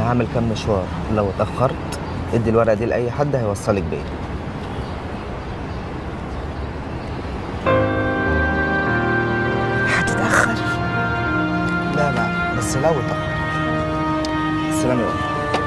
انا هعمل كام مشوار لو اتاخرت ادي الورقه دي لاي حد هيوصلك بيا هتتأخر لا لا بس لو اتاخر السلام عليكم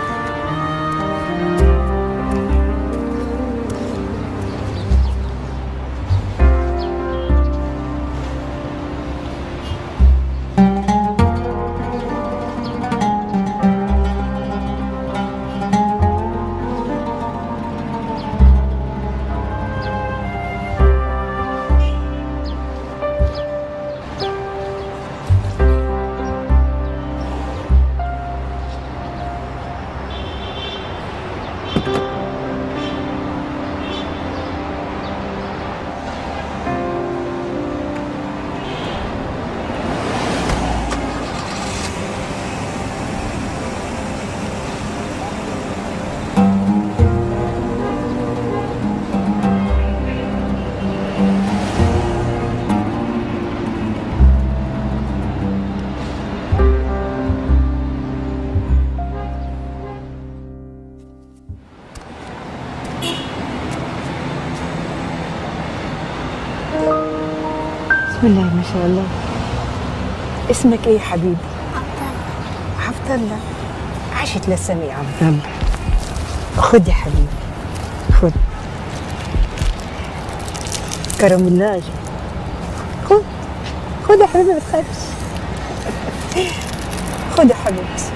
بسم الله ما شاء الله اسمك ايه يا حبيبي عبد الله عاشت لسنة يا عبد الله خد يا حبيبي خد كرم الله خد خد يا حبيبي ما تخافش خد يا حبيبتي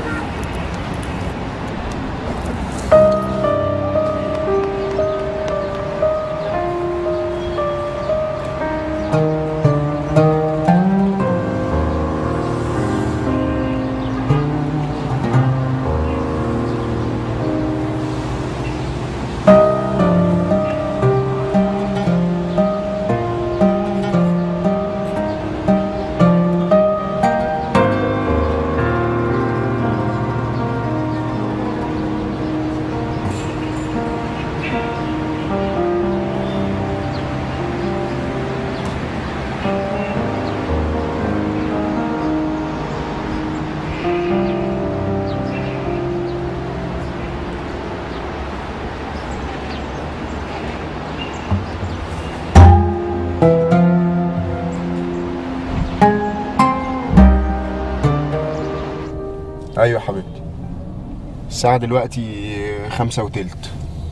ايوه حبيبتي الساعة دلوقتي خمسة وتلت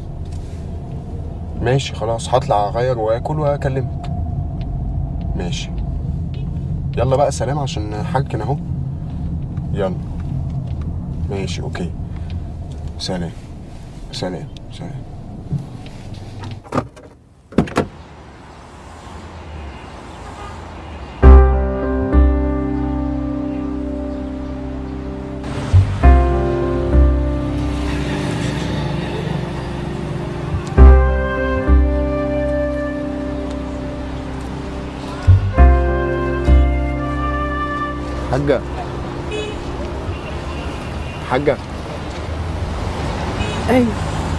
ماشي خلاص هطلع اغير واكل واكلمك ماشي يلا بقى سلام عشان حركن اهو يلا ماشي اوكي سلام سلام سلام حاجة حاجة ايوه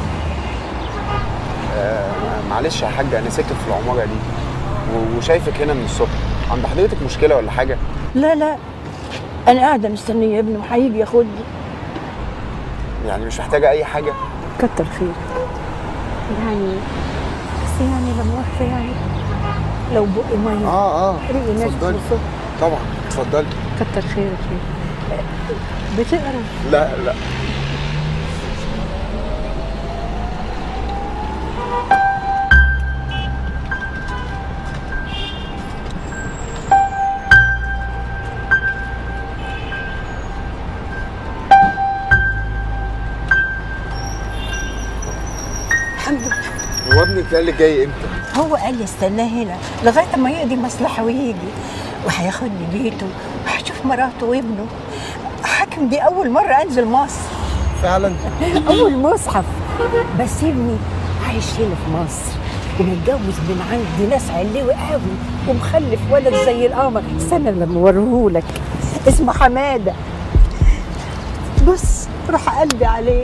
آه معلش يا حاجة أنا ساكن في العمارة دي و- وشايفك هنا من الصبح عند حضرتك مشكلة ولا حاجة؟ لا لا انا قاعده مستنيه ابني وهيجي ياخدني يعني مش محتاجة أي حاجة؟ كتر خيرك يعني بس يعني لا مؤاخذه يعني لو بقي ميه آه آه ريقي ناشف اتفضلي بالصبح طبعا اتفضلي كتر خيرك فيه بتقرا لا لا الحمد لله هو ابنك قال لك جاي امتى؟ هو قال لي استناه هنا لغايه ما يقضي مصلحه ويجي وهياخدني بيته وهشوف مراته وابنه حاكم دي اول مره انزل مصر فعلا اول مصحف بس ابني عايش هنا في مصر ومتجوز من عند ناس علوي قوي ومخلف ولد زي القمر استنى لما اوريهولك اسمه حماده بص روح قلبي عليه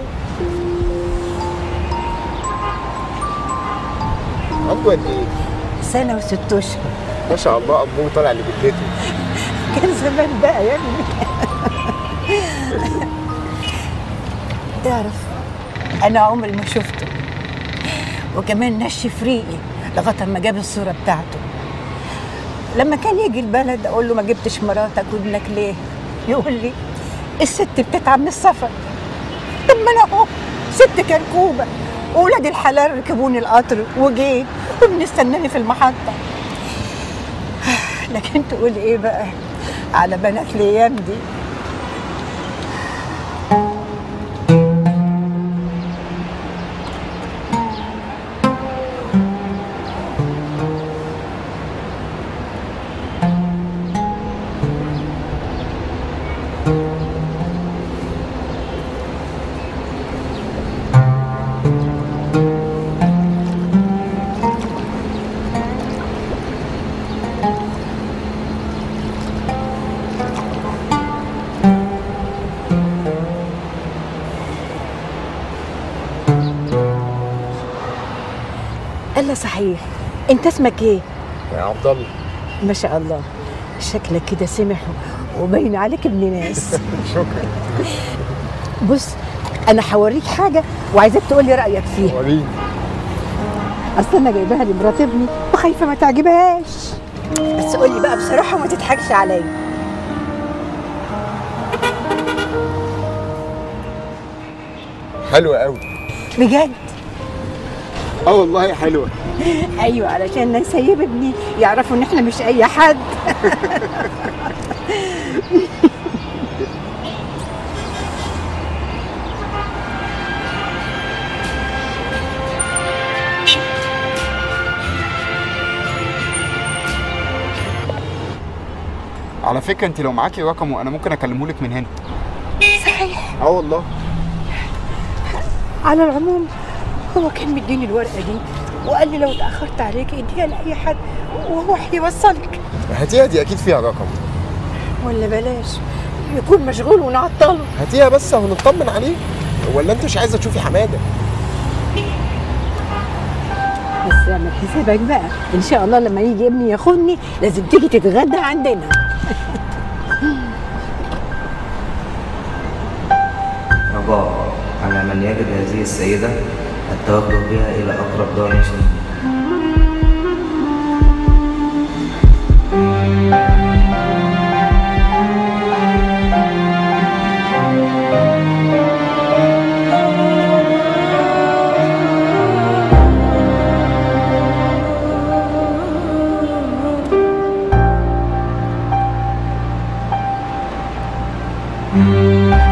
عنده قد ايه؟ سنه وست اشهر ما شاء الله ابوه طالع لجدته كان زمان بقى يا ابني تعرف انا عمري ما شفته وكمان نشف ريقي لغايه ما جاب الصوره بتاعته لما كان يجي البلد اقول له ما جبتش مراتك وابنك ليه يقول لي الست بتتعب من السفر طب ما انا اهو ست كركوبه واولاد الحلال ركبوني القطر وجيت وبنستناني في المحطه لكن تقول ايه بقى على بنات الايام دي الا صحيح انت اسمك ايه يا عبد الله ما شاء الله شكلك كده سمح وباين عليك ابن ناس شكرا بص انا هوريك حاجه وعايزاك تقول لي رايك فيها وريني اصل انا جايباها لمرات ابني وخايفه ما تعجبهاش بس قول لي بقى بصراحه وما تضحكش عليا حلوة قوي بجد اه والله حلوة ايوه علشان نسيب ابني يعرفوا ان احنا مش اي حد على فكرة انت لو معاكي رقمه انا ممكن اكلمه لك من هنا صحيح اه والله على العموم هو كان مديني الورقه دي وقال لي لو اتاخرت عليك اديها لاي حد وهو هيوصلك هاتيها دي اكيد فيها رقم ولا بلاش يكون مشغول ونعطله هاتيها بس ونطمن عليه ولا انت مش عايزه تشوفي حماده بس اعمل حسابك بقى ان شاء الله لما يجي ابني ياخدني لازم تيجي تتغدى عندنا رجاء على من يجد هذه السيدة التوجه بها إلى أقرب دار مسلمين Thank